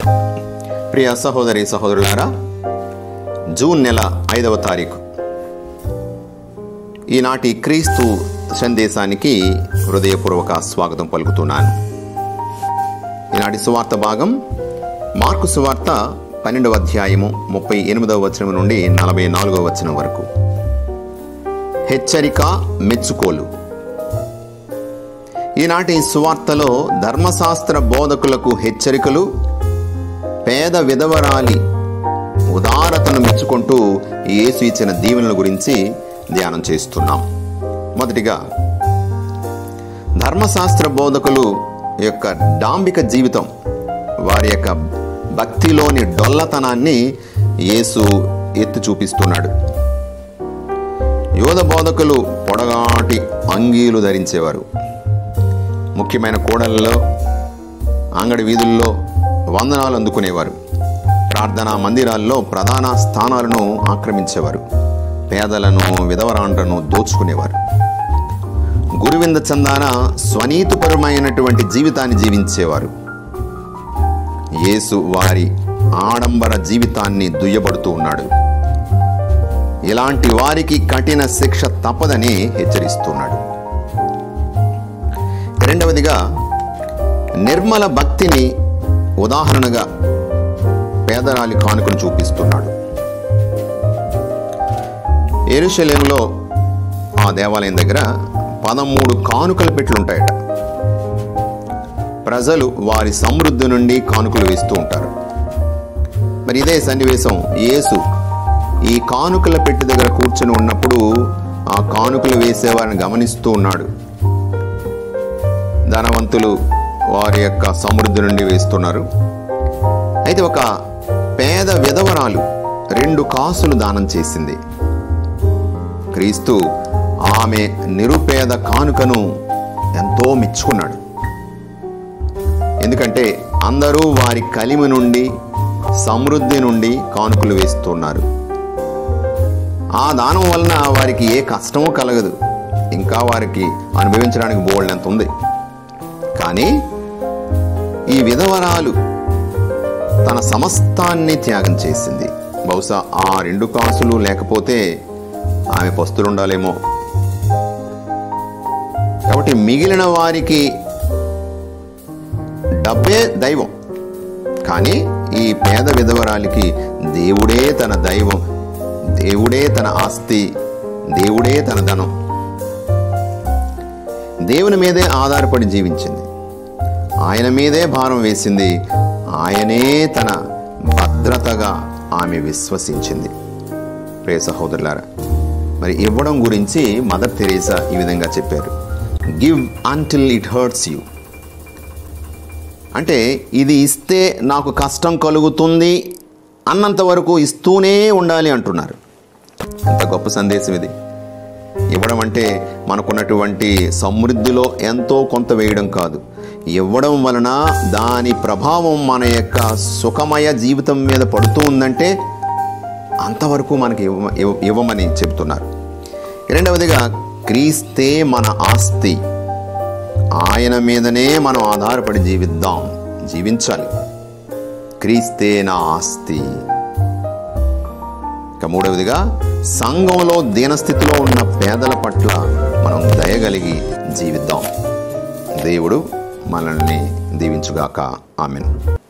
ప్రియ సహోదరి సహోదరులారా జూన్ నెల ఐదవ తారీఖు ఈనాటి క్రీస్తు సందేశానికి హృదయపూర్వక స్వాగతం పలుకుతున్నాను ఈనాటి సువార్త భాగం మార్కు సువార్త పన్నెండవ అధ్యాయము ముప్పై ఎనిమిదవ వచనం నుండి నలభై నాలుగవ వచనం వరకు హెచ్చరిక మెచ్చుకోలు ఈనాటి సువార్తలో ధర్మశాస్త్ర బోధకులకు హెచ్చరికలు పేద విధవరాలి ఉదారతను మెచ్చుకుంటూ యేసు ఇచ్చిన దీవెనల గురించి ధ్యానం చేస్తున్నాం మొదటిగా ధర్మశాస్త్ర బోధకులు యొక్క డాంబిక జీవితం వారి యొక్క భక్తిలోని డొల్లతనాన్ని యేసు ఎత్తి చూపిస్తున్నాడు యోధ బోధకులు పొడగాటి అంగీలు ధరించేవారు ముఖ్యమైన కూడలలో అంగడి వీధుల్లో వందనాలు అందుకునేవారు ప్రార్థనా మందిరాల్లో ప్రధాన స్థానాలను ఆక్రమించేవారు పేదలను విధవరాండ్రను దోచుకునేవారు గురువింద చందాన స్వనీతిపరమైనటువంటి జీవితాన్ని జీవించేవారు యేసు వారి ఆడంబర జీవితాన్ని దుయ్యబడుతూ ఉన్నాడు ఇలాంటి వారికి కఠిన శిక్ష తప్పదని హెచ్చరిస్తున్నాడు రెండవదిగా నిర్మల భక్తిని ఉదాహరణగా పేదరాలి కానుకను చూపిస్తున్నాడు ఎరుషలేంలో ఆ దేవాలయం దగ్గర పదమూడు కానుకల పెట్లు ఉంటాయట ప్రజలు వారి సమృద్ధి నుండి కానుకలు వేస్తూ ఉంటారు మరి ఇదే సన్నివేశం యేసు ఈ కానుకల పెట్టి దగ్గర కూర్చొని ఉన్నప్పుడు ఆ కానుకలు వేసేవారిని గమనిస్తూ ఉన్నాడు ధనవంతులు వారి యొక్క సమృద్ధి నుండి వేస్తున్నారు అయితే ఒక పేద విధవరాలు రెండు కాసులు దానం చేసింది క్రీస్తు ఆమె నిరుపేద కానుకను ఎంతో మెచ్చుకున్నాడు ఎందుకంటే అందరూ వారి కలిమి నుండి సమృద్ధి నుండి కానుకలు వేస్తున్నారు ఆ దానం వలన వారికి ఏ కష్టమూ కలగదు ఇంకా వారికి అనుభవించడానికి బోల్డంత ఉంది కానీ ఈ విధవరాలు తన సమస్తాన్ని త్యాగం చేసింది బహుశా ఆ రెండు కాసులు లేకపోతే ఆమె పస్తులుండాలేమో కాబట్టి మిగిలిన వారికి డబ్బే దైవం కానీ ఈ పేద విధవరాలికి దేవుడే తన దైవం దేవుడే తన ఆస్తి దేవుడే తన ధనం దేవుని మీదే ఆధారపడి జీవించింది ఆయన మీదే భారం వేసింది ఆయనే తన భద్రతగా ఆమె విశ్వసించింది ప్రియ సహోదరులారా మరి ఇవ్వడం గురించి మదర్ తెరేసా ఈ విధంగా చెప్పారు give until it hurts you అంటే ఇది ఇస్తే నాకు కష్టం కలుగుతుంది అన్నంత వరకు ఇస్తూనే ఉండాలి అంటున్నారు ఎంత గొప్ప సందేశం ఇది ఇవ్వడం అంటే మనకున్నటువంటి సమృద్ధిలో ఎంతో కొంత వేయడం కాదు ఇవ్వడం వలన దాని ప్రభావం మన యొక్క సుఖమయ జీవితం మీద పడుతూ ఉందంటే అంతవరకు మనకి ఇవ్వ ఇవ్వ- ఇవ్వమని చెప్తున్నారు రెండవదిగా క్రీస్తే మన ఆస్తి ఆయన మీదనే మనం ఆధారపడి జీవిద్దాం జీవించాలి క్రీస్తే నా ఆస్తి ఇక మూడవదిగా సంఘంలో దీనస్థితిలో ఉన్న పేదల పట్ల మనం దయగలిగి జీవిద్దాం దేవుడు మనల్ని దీవించుగాక ఆమెను